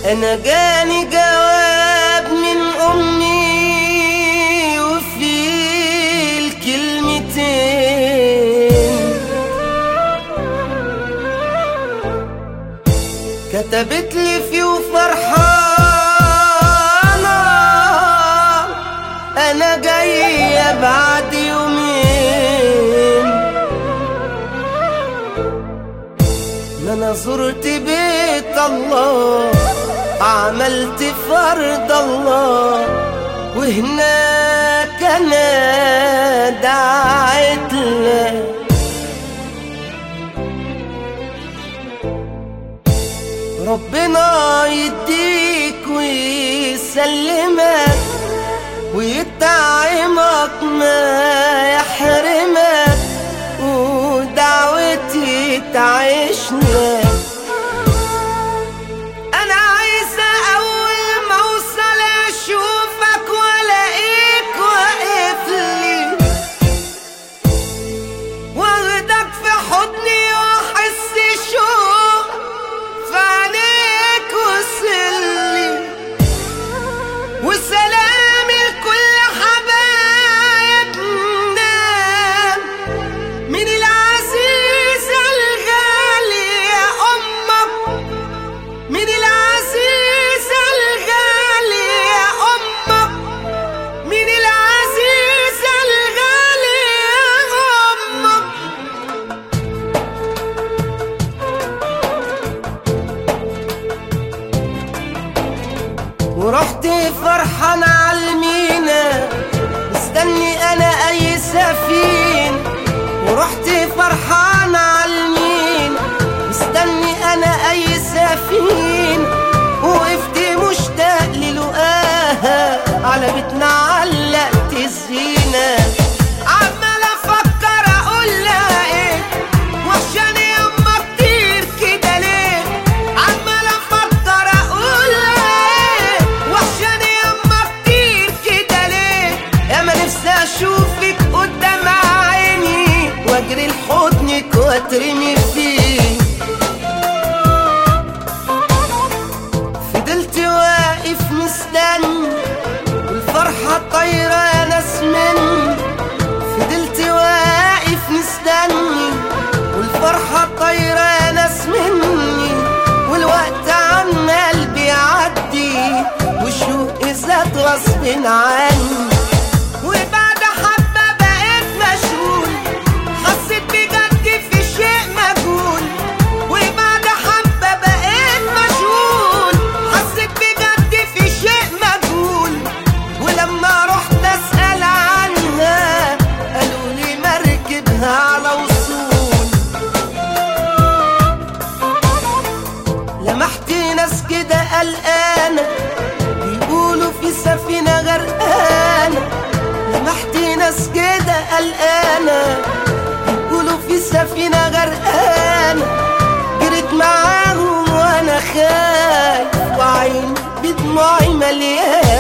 انا جاني جواب من امي وفي الكلمتين كتبت لي فيه وفرحانة انا جاية بعد يومين ما انا زرت بيت الله عملت فرض الله وهناك انا دعيت له ربنا يديك ويسلمك ويطعمك ما يحرمك ودعوتي تعيشنا انا عايزة اول ما اوصل اشوفك والاقيك واقف لي واخدك في حضني واحس شوق في عينيك وصلي وسلامي لكل حبايبنا من العزيزة الغالية أمك من العزيزة الغالية أمك من العزيزة الغالية أمك ورحت فرحان عالمينا مستني انا اي سفين ورحت فرحان عالمين مستني انا اي سفين وقفت مشتاق للقاها على بيتنا علقت الزينه عمال افكر اقول لها ايه وحشاني يما كتير كده ليه عمال افكر اقول لها ايه وحشاني يما كتير كده ليه يا ما نفسي اشوفك قدام عيني واجري لحضنك واترمي فيه فضلت واقف مستني والفرحة طايرة يا ناس مني فضلت واقف مستني والفرحة طايرة يا ناس مني والوقت عمال بيعدي وشوقي زاد غصب عني وبعد حبة بقيت مشغول حسيت بجد في شيء مجهول وبعد حبة بقيت مشغول حسيت بجد في شيء مجهول ولما رحت اسأل عنها قالوا لي مركبها على وصول لمحت ناس كده قلقانة بيقولوا في سفينة غرقانة لمحت ناس كده قلقانة بيقولوا في سفينة غرقانة جريت معاهم وانا خايف وعيني بدموعي مليانة